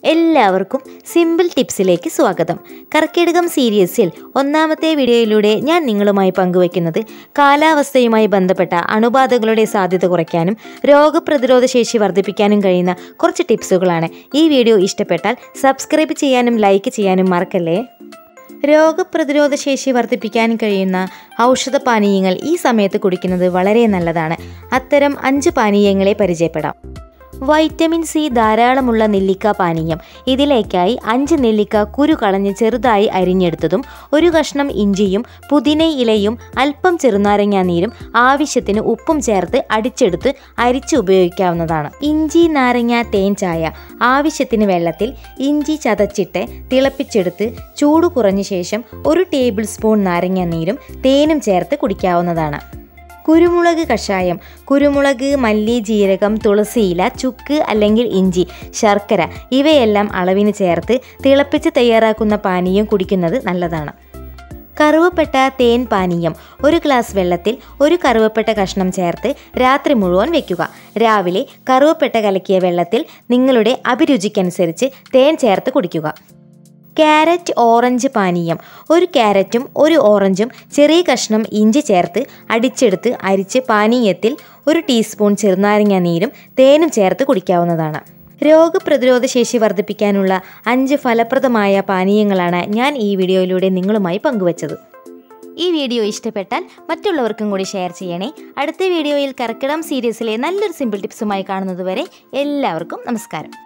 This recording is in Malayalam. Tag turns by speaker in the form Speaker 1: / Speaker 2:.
Speaker 1: എല്ലാവർക്കും സിമ്പിൾ ടിപ്സിലേക്ക് സ്വാഗതം കർക്കിടകം സീരീസിൽ ഒന്നാമത്തെ വീഡിയോയിലൂടെ ഞാൻ നിങ്ങളുമായി പങ്കുവയ്ക്കുന്നത് കാലാവസ്ഥയുമായി ബന്ധപ്പെട്ട അണുബാധകളുടെ സാധ്യത കുറയ്ക്കാനും രോഗപ്രതിരോധ ശേഷി വർദ്ധിപ്പിക്കാനും കഴിയുന്ന കുറച്ച് ടിപ്സുകളാണ് ഈ വീഡിയോ ഇഷ്ടപ്പെട്ടാൽ സബ്സ്ക്രൈബ് ചെയ്യാനും ലൈക്ക് ചെയ്യാനും മറക്കല്ലേ രോഗപ്രതിരോധ ശേഷി വർദ്ധിപ്പിക്കാൻ കഴിയുന്ന ഔഷധ പാനീയങ്ങൾ ഈ സമയത്ത് കുടിക്കുന്നത് വളരെ നല്ലതാണ് അത്തരം അഞ്ച് പാനീയങ്ങളെ പരിചയപ്പെടാം വൈറ്റമിൻ സി ധാരാളമുള്ള നെല്ലിക്ക പാനീയം ഇതിലേക്കായി അഞ്ച് നെല്ലിക്ക കുരു കളഞ്ഞ് ചെറുതായി അരിഞ്ഞെടുത്തതും ഒരു കഷ്ണം ഇഞ്ചിയും പുതിന ഇലയും അല്പം ചെറുനാരങ്ങാ നീരും ആവശ്യത്തിന് ഉപ്പും ചേർത്ത് അടിച്ചെടുത്ത് അരിച്ച് ഉപയോഗിക്കാവുന്നതാണ് ഇഞ്ചി നാരങ്ങ തേൻ ചായ ആവശ്യത്തിന് വെള്ളത്തിൽ ഇഞ്ചി ചതച്ചിട്ട് തിളപ്പിച്ചെടുത്ത് ചൂട് കുറഞ്ഞ ശേഷം ഒരു ടേബിൾ സ്പൂൺ നാരങ്ങ നീരും തേനും ചേർത്ത് കുടിക്കാവുന്നതാണ് കുരുമുളക് കഷായം കുരുമുളക് മല്ലി ജീരകം തുളസിയില ചുക്ക് അല്ലെങ്കിൽ ഇഞ്ചി ശർക്കര ഇവയെല്ലാം അളവിന് ചേർത്ത് തിളപ്പിച്ച് തയ്യാറാക്കുന്ന പാനീയം കുടിക്കുന്നത് നല്ലതാണ് കറുവപ്പെട്ട തേൻ പാനീയം ഒരു ഗ്ലാസ് വെള്ളത്തിൽ ഒരു കറുവപ്പെട്ട കഷ്ണം ചേർത്ത് രാത്രി മുഴുവൻ വെക്കുക രാവിലെ കറുവപ്പെട്ട കലക്കിയ വെള്ളത്തിൽ നിങ്ങളുടെ അഭിരുചിക്കനുസരിച്ച് തേൻ ചേർത്ത് കുടിക്കുക ക്യാരറ്റ് ഓറഞ്ച് പാനീയം ഒരു ക്യാരറ്റും ഒരു ഓറഞ്ചും ചെറിയ കഷ്ണം ഇഞ്ചി ചേർത്ത് അടിച്ചെടുത്ത് അരിച്ച് പാനീയത്തിൽ ഒരു ടീസ്പൂൺ ചെറുനാരങ്ങ നീരും തേനും ചേർത്ത് കുടിക്കാവുന്നതാണ് രോഗപ്രതിരോധ ശേഷി വർദ്ധിപ്പിക്കാനുള്ള അഞ്ച് ഫലപ്രദമായ പാനീയങ്ങളാണ് ഞാൻ ഈ വീഡിയോയിലൂടെ നിങ്ങളുമായി പങ്കുവച്ചത് ഈ വീഡിയോ ഇഷ്ടപ്പെട്ടാൽ മറ്റുള്ളവർക്കും കൂടി ഷെയർ ചെയ്യണേ അടുത്ത വീഡിയോയിൽ കർക്കിടം സീരീസിലെ നല്ലൊരു സിമ്പിൾ ടിപ്സുമായി കാണുന്നതുവരെ എല്ലാവർക്കും നമസ്കാരം